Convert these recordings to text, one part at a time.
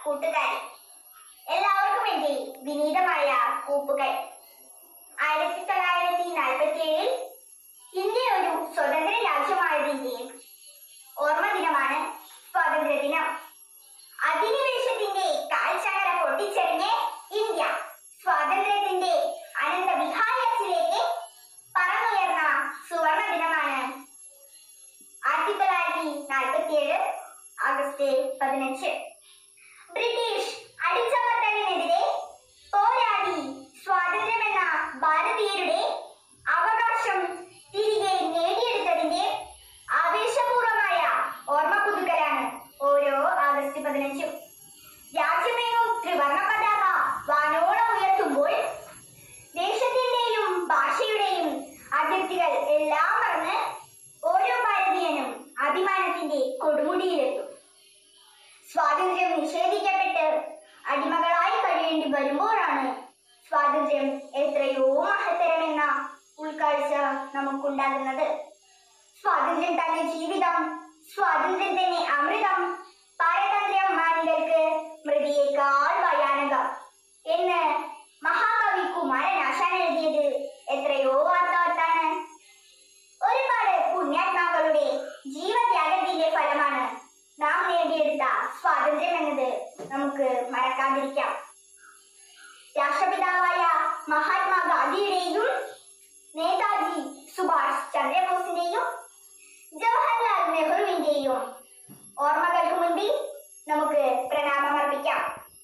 കൂട്ടുകാരെ എല്ലാവർക്കും എന്റെ വിനീതമായ കൂപ്പുകൾ ആയിരത്തി തൊള്ളായിരത്തി നാൽപ്പത്തി ഏഴിൽ ഇന്ത്യ ഒരു സ്വതന്ത്ര രാജ്യമായതിന്റെ ഓർമ്മ ദിനമാണ് സ്വാതന്ത്ര്യ ദിനം അധിനിവേശത്തിന്റെ കാൽച്ചങ്ങല പൊട്ടിച്ചെറിഞ്ഞ് ഇന്ത്യ സ്വാതന്ത്ര്യത്തിന്റെ അനന്ത വിഹായത്തിലേക്ക് പറന്നുയർന്ന സുവർണ ദിനമാണ് ആയിരത്തി തൊള്ളായിരത്തി നാൽപ്പത്തി ഏഴ് ആഗസ്റ്റ് പതിനഞ്ച് ബ്രിട്ടീഷ് അടിച്ചമർത്തലിനെതിരെ പോരാടി സ്വാതന്ത്ര്യമെന്ന ഭാരതീയരുടെ അവകാശം തിരികെ നേടിയെടുത്തതിന്റെ ആവേശപൂർവമായ ഓർമ്മ പുതുക്കലാണ് ഓരോ ആഗസ്റ്റ് പതിനഞ്ചും രാജ്യമെങ്ങും ത്രിവർണ പതാക വാനോളം ഉയർത്തുമ്പോൾ ദേശത്തിന്റെയും ഭാഷയുടെയും അതിർത്തികൾ എല്ലാം മറന്ന് ഓരോ ഭാരതീയനും അഭിമാനത്തിന്റെ കൊടുമുടിയിലെത്തും സ്വാതന്ത്ര്യം നിഷേധിക്കപ്പെട്ട് അടിമകളായി കഴിയേണ്ടി വരുമ്പോഴാണ് സ്വാതന്ത്ര്യം എത്രയോ മഹത്തരമെന്ന ഉൾക്കാഴ്ച നമുക്കുണ്ടാകുന്നത് സ്വാതന്ത്ര്യം തന്നെ ജീവിതം സ്വാതന്ത്ര്യം തന്നെ അമൃതം പാരതന്ത്ര്യം മാനികൾക്ക് മൃതിയേക്കാൾ ഭയാനകം എന്ന് മഹാകവി കുമാരനാശാൻ എഴുതിയത് എത്രയോ വാർത്താർത്താണ് ഒരുപാട് പുണ്യാത്മാക്കളുടെ ജീവത്യാഗത്തിന്റെ ഫലമാണ് നാം നേടിയെടുത്ത സ്വാതന്ത്ര്യം എന്നത് നമുക്ക് മറക്കാതിരിക്കാം രാഷ്ട്രപിതാവായ മഹാത്മാഗാന്ധിയുടെയും നേതാജി സുഭാഷ് ചന്ദ്രബോസിന്റെയും ജവഹർലാൽ നെഹ്റുവിന്റെയും ഓർമ്മകൾക്ക് മുൻപിൽ നമുക്ക് പ്രണാമമർപ്പിക്കാം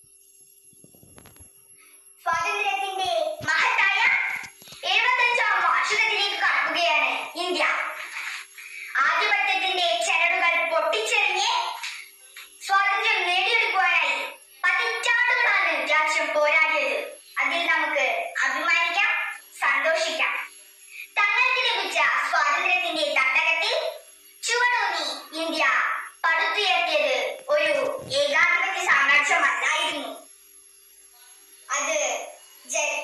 സ്വാതന്ത്ര്യത്തിന്റെ മഹത്തായ എഴുപത്തഞ്ചാം വാർഷികത്തിലേക്ക് കടക്കുകയാണ് ഇന്ത്യ ആധിപത്യത്തിന്റെ ചരടുകൾ പൊട്ടിച്ചെറിഞ്ഞ് സ്വാതന്ത്ര്യം നേടിയെടുക്കുവാനായി പതിറ്റാണ്ടുകളാണ് രാജ്യം പോരാടിയത് അതിൽ നമുക്ക് അഭിമാനിക്കാം സന്തോഷിക്കാം തങ്ങൾക്ക് ലഭിച്ച സ്വാതന്ത്ര്യത്തിന്റെ തട്ടകത്തിൽ ചുവടൂന്നി ഇന്ത്യ പടുത്തുയർത്തിയത് ഒരു ഏകാധിപത്യ സാമ്രാജ്യമല്ലായിരുന്നു അത് ജ-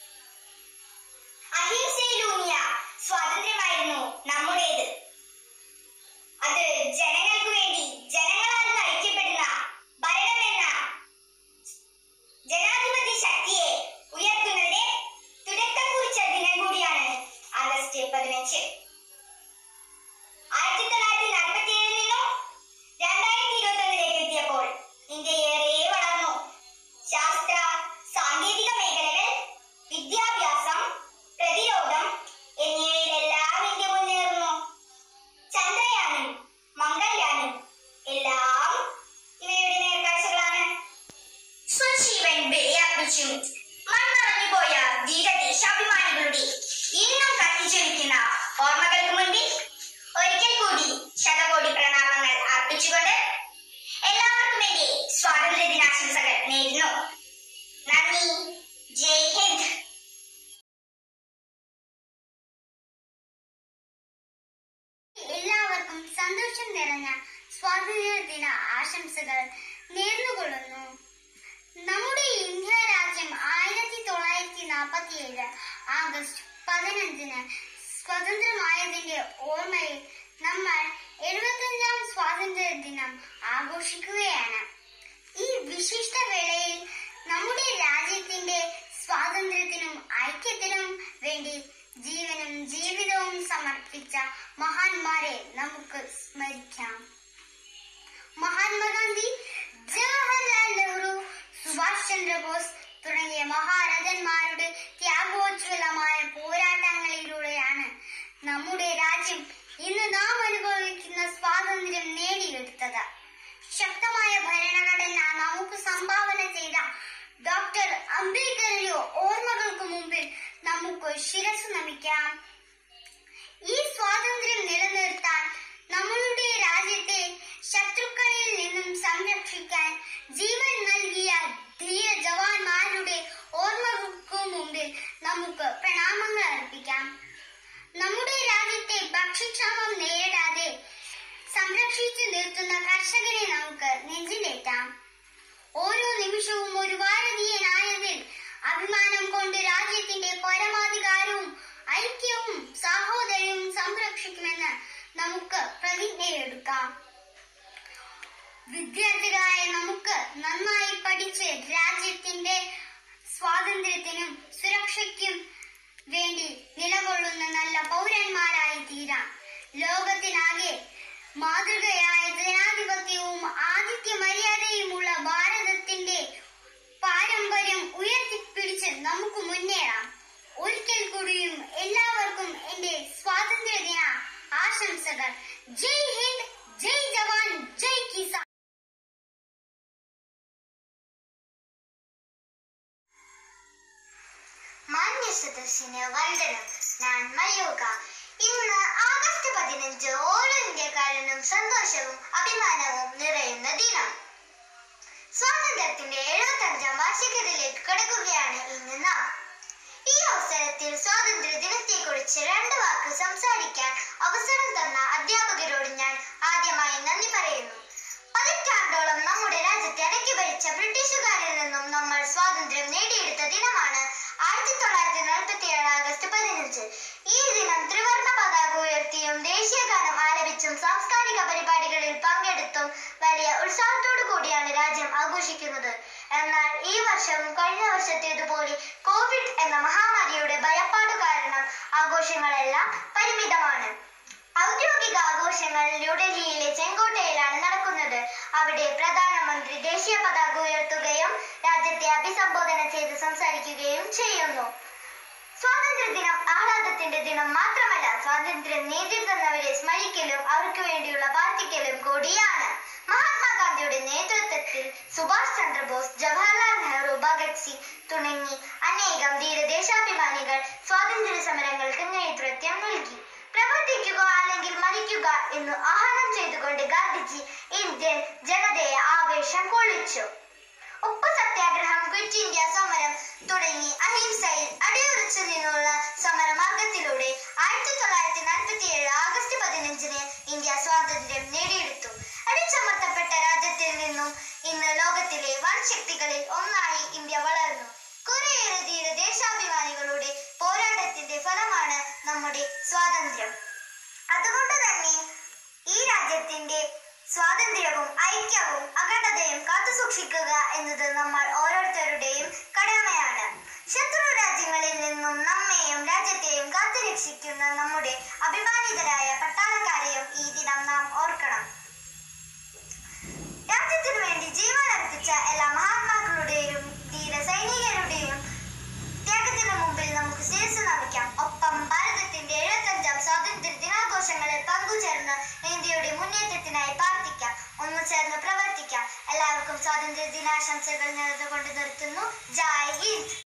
അഹിംസയിലൂന്നിയ സ്വാതന്ത്ര്യമായിരുന്നു നമ്മുടേത് അത് ജനങ്ങൾക്ക് വേണ്ടി ജനങ്ങളാൽ നയിക്കപ്പെടുന്ന ഭരണമെന്ന ജനാധിപത്യ ശക്തിയെ ഉയർത്തുന്നതിന് തുടക്കം കുറിച്ച ദിനം കൂടിയാണ് ആഗസ്റ്റ് പതിനഞ്ച് ആയിരത്തി തൊള്ളായിരത്തി നാൽപ്പത്തി ഏഴിൽ നിന്നും രണ്ടായിരത്തി ഇരുപത്തി ഒന്നിലേക്ക് എത്തിയപ്പോൾ ഇന്ത്യ ഏറെ വളർന്നു ശാസ്ത്ര സാങ്കേതിക മേഖലകൾ വിദ്യാഭ്യാസം പ്രതിരോധം എന്നിവയിലെല്ലാം ഇന്ത്യ മുന്നേറുന്നു ചന്ദ്രയാനും മംഗൾയാനും എല്ലാം ഇവയുടെ നേർക്കാഴ്ചകളാണ് സ്വജീവൻ ബലിയർപ്പിച്ചും മൺമറഞ്ഞു പോയ ധീരദേശാഭിമാനികളുടെ ഇന്നും കത്തിജ്വലിക്കുന്ന ഓർമ്മകൾക്ക് മുൻപിൽ ഒരിക്കൽ കൂടി ശതകോടി പ്രണാമങ്ങൾ അർപ്പിച്ചുകൊണ്ട് എല്ലാവർക്കും എന്റെ സ്വാതന്ത്ര്യ ദിനാശംസകൾ നേരുന്നു നന്ദി ജയ് ഹിന്ദ് എല്ലാവർക്കും സന്തോഷം നിറഞ്ഞ സ്വാതന്ത്ര്യ ദിന ആശംസകൾ നേർന്നുകൊള്ളുന്നു നമ്മുടെ ഇന്ത്യ രാജ്യം ആയിരത്തി തൊള്ളായിരത്തി നാൽപ്പത്തി ഏഴ് ആഗസ്റ്റ് പതിനഞ്ചിന് സ്വതന്ത്രമായതിന്റെ ഓർമ്മയിൽ നമ്മൾ എഴുപത്തഞ്ചാം സ്വാതന്ത്ര്യ ദിനം ആഘോഷിക്കുകയാണ് ഈ വിശിഷ്ട വേളയിൽ നമ്മുടെ രാജ്യത്തിന്റെ സ്വാതന്ത്ര്യത്തിനും ഐക്യത്തിനും വേണ്ടി ജീവനും ജീവിതവും സമർപ്പിച്ച മഹാന്മാരെ നമുക്ക് സ്മരിക്കാം മഹാത്മാഗാന്ധി ജവഹർലാൽ നെഹ്റു സുഭാഷ് ചന്ദ്രബോസ് തുടങ്ങിയ മഹാരഥന്മാരുടെ ത്യാഗോജ്വലമായ പോരാട്ടങ്ങളിലൂടെയാണ് നമ്മുടെ രാജ്യം ഇന്ന് നാം അനുഭവിക്കുന്ന സ്വാതന്ത്ര്യം നേടിയെടുത്തത് ശക്തമായ ഭരണഘടന നമുക്ക് സംഭാവന ചെയ്ത ഡോക്ടർ അംബേദ്കറുടെ ഓർമ്മകൾക്ക് മുമ്പിൽ നമുക്ക് ശിരസ് നമിക്കാം ഈ സ്വാതന്ത്ര്യം നിലനിർത്താൻ നമ്മളുടെ രാജ്യത്തെ ശത്രുക്കളിൽ നിന്നും സംരക്ഷിക്കാൻ ജീവൻ നൽകിയ ധീര ജവാന്മാരുടെ ഓർമ്മകൾക്ക് മുമ്പിൽ നമുക്ക് പ്രണാമങ്ങൾ അർപ്പിക്കാം നമ്മുടെ രാജ്യത്തെ ഭക്ഷ്യക്ഷാമം നേരിടാതെ സംരക്ഷിച്ചു നിർത്തുന്ന കർഷകരെ നമുക്ക് നെഞ്ചിലേറ്റാം ഓരോ നിമിഷവും ഒരു ഭാരതീയനായതിൽ അഭിമാനം കൊണ്ട് രാജ്യത്തിന്റെ പരമാധികാരവും ഐക്യവും സാഹോദര്യവും സംരക്ഷിക്കുമെന്ന് നമുക്ക് പ്രതിജ്ഞയെടുക്കാം വിദ്യാർത്ഥികളായ നമുക്ക് നന്നായി പഠിച്ച് രാജ്യത്തിന്റെ സ്വാതന്ത്ര്യത്തിനും സുരക്ഷയ്ക്കും വേണ്ടി നിലകൊള്ളുന്ന നല്ല പൗരന്മാരായി തീരാം ലോകത്തിനാകെ മാതൃകയായ ജനാധിപത്യവും ആദിത്യ മര്യാദയുമുള്ള ഭാരതത്തിന്റെ പാരമ്പര്യം ഉയർത്തിപ്പിടിച്ച് നമുക്ക് മുന്നേറാം ഒരിക്കൽ കൂടിയും എല്ലാവർക്കും എന്റെ സ്വാതന്ത്ര്യദിന ആശംസകൾ ജയ് ഹിന്ദ് ജയ് ജവാൻ ജയ് കിസാൻ മാന്യ സദസ്സിന് വന്ദനം ഞാൻ മയൂക ഇന്ന് ആഗസ്റ്റ് പതിനഞ്ച് ഓരോ ഇന്ത്യക്കാരനും സന്തോഷവും അഭിമാനവും നിറയുന്ന ദിനം സ്വാതന്ത്ര്യത്തിന്റെ എഴുപത്തഞ്ചാം വാർഷികത്തിലേക്ക് കടക്കുകയാണ് ഇന്ന് നാം ഈ അവസരത്തിൽ സ്വാതന്ത്ര്യ ദിനത്തെക്കുറിച്ച് രണ്ട് വാക്ക് സംസാരിക്കാൻ അവസരം തന്ന അധ്യാപകരോട് ഞാൻ ആദ്യമായി നന്ദി പറയുന്നു പതിറ്റാണ്ടോളം നമ്മുടെ രാജ്യത്തെ അടക്കി ഭരിച്ച ബ്രിട്ടീഷുകാരിൽ നിന്നും നമ്മൾ സ്വാതന്ത്ര്യം നേടിയെടുത്ത ദിനമാണ് ആയിരത്തി തൊള്ളായിരത്തി നാൽപ്പത്തി ഏഴ് ആഗസ്റ്റ് പതിനഞ്ച് ഈ ദിനം ത്രിവർണ പതാക ഉയർത്തിയും ദേശീയ ഗാനം ആലപിച്ചും സാംസ്കാരിക പരിപാടികളിൽ പങ്കെടുത്തും വലിയ ഉത്സാഹത്തോടു കൂടിയാണ് രാജ്യം ആഘോഷിക്കുന്നത് എന്നാൽ ഈ വർഷവും കഴിഞ്ഞ വർഷത്തേതുപോലെ കോവിഡ് എന്ന മഹാമാരിയുടെ ഭയപ്പാട് കാരണം ആഘോഷങ്ങളെല്ലാം പരിമിതമാണ് ഔദ്യോഗിക ആഘോഷങ്ങൾ ന്യൂഡൽഹിയിലെ ചെങ്കോട്ടയിലാണ് നടക്കുന്നത് അവിടെ പ്രധാനമന്ത്രി ദേശീയ പതാക ഉയർത്തുകയും രാജ്യത്തെ അഭിസംബോധന ചെയ്ത് സംസാരിക്കുകയും ചെയ്യുന്നു സ്വാതന്ത്ര്യ ദിനം ആഹ്ലാദത്തിന്റെ ദിനം മാത്രമല്ല സ്വാതന്ത്ര്യം നേടിത്തന്നവരെ സ്മരിക്കലും അവർക്ക് വേണ്ടിയുള്ള പ്രാർത്ഥിക്കലും കൂടിയാണ് മഹാത്മാഗാന്ധിയുടെ നേതൃത്വത്തിൽ സുഭാഷ് ചന്ദ്രബോസ് ജവഹർലാൽ നെഹ്റു ഭഗത് സിംഗ് തുടങ്ങി അനേകം ധീര ദേശാഭിമാനികൾ സ്വാതന്ത്ര്യ സമരങ്ങൾക്ക് നേതൃത്വം നൽകി പ്രവർത്തിക്കുക അല്ലെങ്കിൽ മരിക്കുക എന്ന് ആഹ്വാനം ചെയ്തുകൊണ്ട് ഗാന്ധിജി ഇന്ത്യൻ ജനതയെ ആവേശം കൊള്ളിച്ചു ഉപ്പ് സത്യാഗ്രഹം ക്വിറ്റ് ഇന്ത്യ സമരം തുടങ്ങി അഹിംസയിൽ അടിയുറച്ചു നിന്നുള്ള സമരമാർഗത്തിലൂടെ ആയിരത്തി തൊള്ളായിരത്തി നാൽപ്പത്തി ഏഴ് ആഗസ്റ്റ് പതിനഞ്ചിന് ഇന്ത്യ സ്വാതന്ത്ര്യം നേടിയെടുത്തു അടിച്ചമർത്തപ്പെട്ട രാജ്യത്തിൽ നിന്നും ഇന്ന് ലോകത്തിലെ വൻ ശക്തികളിൽ ഒന്നായി ഇന്ത്യ വളർന്നു കുറേയേറെ ധീര ദേശാഭിമാനികളുടെ പോരാട്ടത്തിന്റെ ഫലമാണ് നമ്മുടെ സ്വാതന്ത്ര്യം അതുകൊണ്ട് തന്നെ ഈ രാജ്യത്തിന്റെ സ്വാതന്ത്ര്യവും ഐക്യവും അഖണ്ഡതയും കാത്തുസൂക്ഷിക്കുക എന്നത് നമ്മൾ ഓരോരുത്തരുടെയും കടമയാണ് ശത്രു രാജ്യങ്ങളിൽ നിന്നും നമ്മെയും രാജ്യത്തെയും കാത്തുരക്ഷിക്കുന്ന നമ്മുടെ അഭിമാനിതരായ പട്ടാളക്കാരെയും ഈ ദിനം നാം ഓർക്കണം രാജ്യത്തിനു വേണ്ടി ജീവൻ അർപ്പിച്ച എല്ലാ മഹാത്മാക്കളുടെയും ധീര സൈനികരുടെയും ത്യാഗത്തിന് മുമ്പിൽ നമുക്ക് ശിരസ് നമിക്കാം ഒപ്പം ഭാരതത്തിന്റെ എഴുപത്തഞ്ചാം സ്വാതന്ത്ര്യ ദിനാഘോഷങ്ങളിൽ പങ്കുചേർന്ന് ഇന്ത്യയുടെ മുന്നേറ്റത്തിനായി പ്രാർത്ഥിക്കാം ഒന്നു ചേർന്ന് പ്രവർത്തിക്കാം എല്ലാവർക്കും സ്വാതന്ത്ര്യ ദിനാശംസകൾ നേർന്നുകൊണ്ട് നിർത്തുന്നു ജയ് ഹിന്ദ്